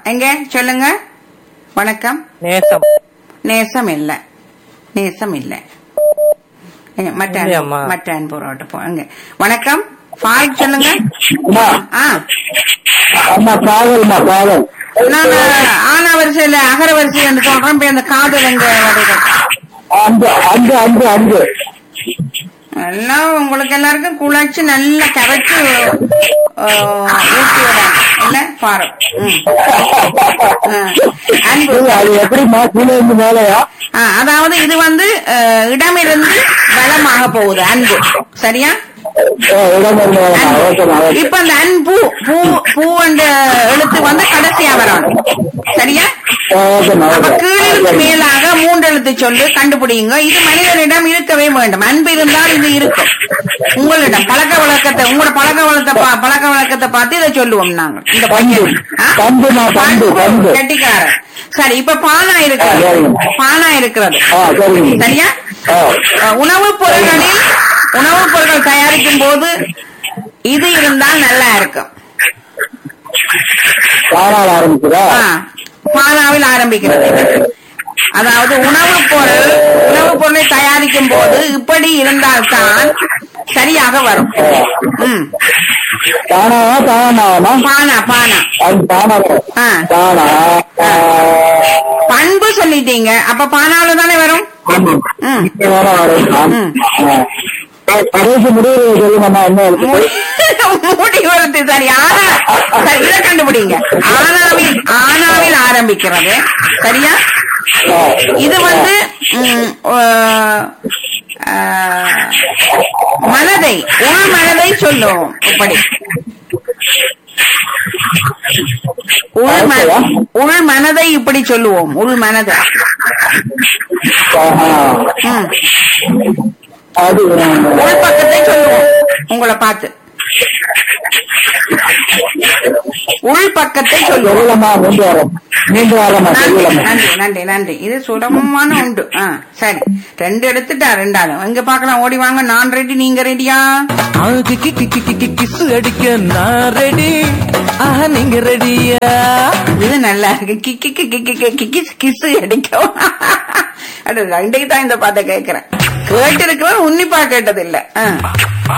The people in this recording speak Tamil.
எங்க சொல்லுங்க வணக்கம் நேசம் நேசம் இல்ல நேசம் இல்ல எங்க, மற்ற அன்பு- இல்லையம்மா. மற்ற அன்புறோட்ட போங்க வணக்கம் ஃபாரூக் சொல்லுங்க அம்மா ஆ அம்மா காதல்மா காதல் நான் ஆனா வரிசையில அகர வரிசை என்று சொல்றேன் இப்ப இந்த காதல் எங்க வருது அன்பு அன்பு அன்பு அன்பு எல்லாம் உங்களுக்கு எல்லாருக்கும் குழச்சு நல்லா கரைச்சு ஆஹ், ஊட்டி விடாங்க இல்ல பாரு ம். ஆ. அன்பு இல்ல, அது எப்படிம்மா கீழே இருந்து மேலையா ஆ, அதாவது இது வந்து அஹ், இடமிருந்து வளமாக போகுது அன்பு சரியா ஓ, இடம் இருந்து மேலையா ஓகேம்மா ஓகே இப்ப அந்த அன்பு பூ பூ என்ற எழுத்து வந்து கடைசியா வரணும் சரியா ஓ, ஓகேம்மா அப்ப ஓகே கீழிருந்து மேலாக மூன்று எழுத்து சொல்லு கண்டுபிடிங்க இது மனிதனிடம் இருக்கவே வேண்டும் அன்பு இருந்தால் இது இருக்கும் உங்களிடம் பழக்க வழக்கத்தை உங்களோட பழக்க வழக்கத்தை பா- பழக்க வழக்கத்தை பார்த்து இதை சொல்லுவோம் நாங்க இந்த பண்பு பையன் ஆ? பண்புமா பண்பு பண்பு கெட்டிக்காரன் சரி இப்ப பானா இருக்கிறது ஆ, சரிங்க. பானா இருக்கிறது ஆ சரிங்க சரியா ஆ அஹ் உணவுப் பொருட்களில் உணவுப் பொருட்கள் தயாரிக்கும் போது இது இருந்தால் நல்லா இருக்கும் காணால் ஆரம்பிக்குதா ஆ, பானாவில் ஆரம்பிக்கிறது அதாவது உணவுப் பொருள் உணவுப் பொருளை தயாரிக்கும் போது இப்படி இருந்தால்தான் சரியாக வரும் ம் தானாவா தானாவாமா பானா பானா அது தானா ஆ. தானா ஆ. பண்பு சொல்லிட்டீங்க அப்ப பானாவில தானே வரும் ஆமா. ம். இங்க வேற வரும். ஆமா. ம். ஆ. கடைசி முடிவு சொல்லுங்கம்மா என்ன எழுத்து மூடி வருது சரி ஆனா சரி இதை கண்டுபிடிங்க ஆனாவில் ஆனாவில் ஆரம்பிக்கிறது சரியா ஆ. இது வந்து ம், ஆஹ், ஆஹ், மனதை உள் மனதை சொல்லுவோம் இப்படி உள் மன உள் மனதை இப்படி சொல்லுவோம் உள் மனதை ஆஹா. ம். அது உள் பக்கத்தை சொல்லுவோம் உங்களை பார்த்து உள் பக்கத்தை சொல்லுவோம் சொல்லலாமா மீண்டு வரோம் மீண்டு வரமா நன்றி சொல்லலாமா நன்றி நன்றி நன்றி இது சுலபமான உண்டு ஆ சரி ரெண்டு எடுத்துட்டா ரெண்டாலும் எங்க பாக்கலாம் ஓடி வாங்க நான் ரெடி நீங்க ரெடியா அவனுக்கு கிக்கி கிக்கி கிக்கி கிசு அடிக்க நான் ரெடி ஆஹா நீங்க ரெடியா இது நல்லா இருக்கு கிக்கி கிக்கி கிக்கி கிஸ் கிசு அடிக்கும் அது ரெண்டைக்கு தான் இந்த பாட்டை கேட்கிறேன் கேட்டு இருக்கிறேன் உன்னிப்பா கேட்டது இல்ல ஆ.